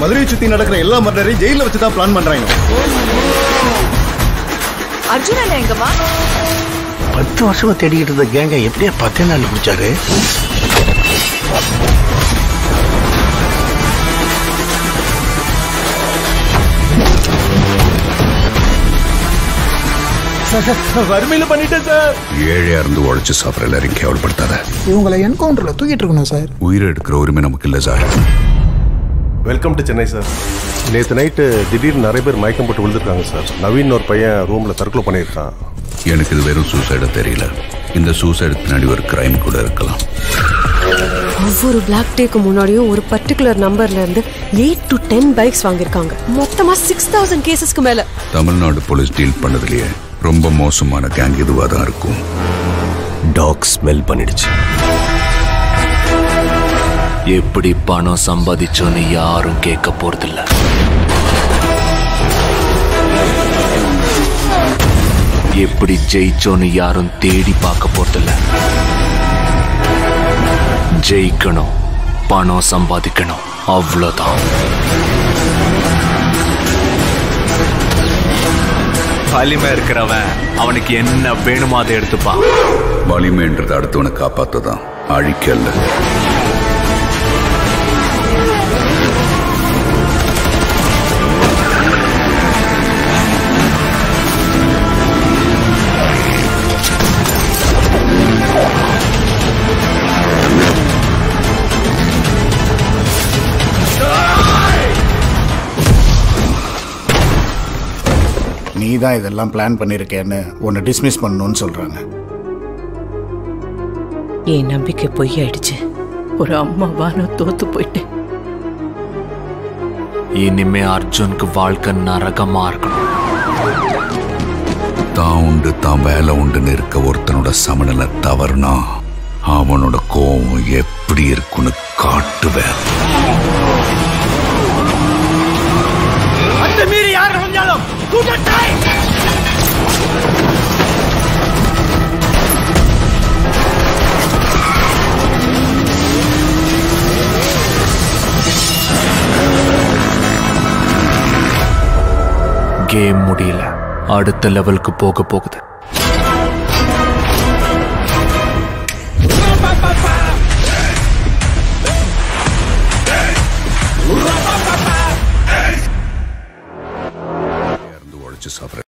மதுரையை சுத்தி நடக்கிற எல்லா மர்டரையும் ஜெயில வச்சு தான் பிளான் பண்றாங்க அர்ஜுன் அண்ணா எங்கம்மா பத்து வருஷமா தேடிக்கிட்டு இருந்த கேங்க எப்படியா பத்தே நாள் பிடிச்சாரு வறுமையில பண்ணிட்டேன் சார் ஏழையா இருந்து உழைச்சு சாப்பிட்ற எல்லாரையும் கேவலப்படுத்தாத இவங்களை என்கவுண்டர்ல தூக்கிட்டு இருக்கணும் சார் உயிரை எடுக்கிற உரிமை நமக்கு இல்லை sir welcome to Chennai sir நேற்று நைட்டு திடீர்னு நிறைய பேர் மயக்கம் போட்டு விழுந்திருக்காங்க சார் நவீன் ஒரு பையன் ரூமில் தற்கொலை பண்ணியிருக்கான் எனக்கு இது வெறும் சூசைடா தெரியல இந்த சூசைடு பின்னாடி ஒரு கிரைம் கூட இருக்கலாம் ஒவ்வொரு பிளாக் டேக்கு முன்னாடியும் ஒரு பர்டிகுலர் நம்பர்ல இருந்து எயிட் டு டென் பைக்ஸ் வாங்கியிருக்காங்க மொத்தமா சிக்ஸ் தௌசண்ட் கேசஸ்க்கு மேல தமிழ்நாடு போலீஸ் டீல் பண்ணதுலயே ரொம்ப மோசமான கேங் இதுவாக தான் இருக்கும் டாக் ஸ்மெல் பண்ணிடுச்சு எப்படி பணம் சம்பாதிச்சோன்னு யாரும் கேட்க போறதில்ல எப்படி ஜெயிச்சோன்னு யாரும் தேடி பார்க்க போறதில்ல ஜெயிக்கணும் பணம் சம்பாதிக்கணும் அவ்வளோதான் வலிமை இருக்கிறவன் அவனுக்கு என்ன வேணுமோ அதை எடுத்துப்பான் வலிமைன்றது அடுத்தவனை காப்பாத்ததான் அழிக்கல்ல நீ தான் இதெல்லாம் பிளான் பண்ணிருக்கேன்னு உன்னை டிஸ்மிஸ் பண்ணணும்னு சொல்றாங்க என் நம்பிக்கை பொய்யாயிடுச்சு ஒரு அம்மாவா நான் தோத்து போயிட்டேன் இனிமே அர்ஜுனுக்கு வாழ்க்கை நரகமா இருக்கணும் தான் உண்டு தான் வேலை உண்டுன்னு இருக்க ஒருத்தனோட சமநிலை தவறுனா அவனோட கோவம் எப்படி இருக்குன்னு காட்டுவேன் கேம் முடியல அடுத்த லெவலுக்கு போக போகுது இருந்து உழைச்சு சாப்பிட்ற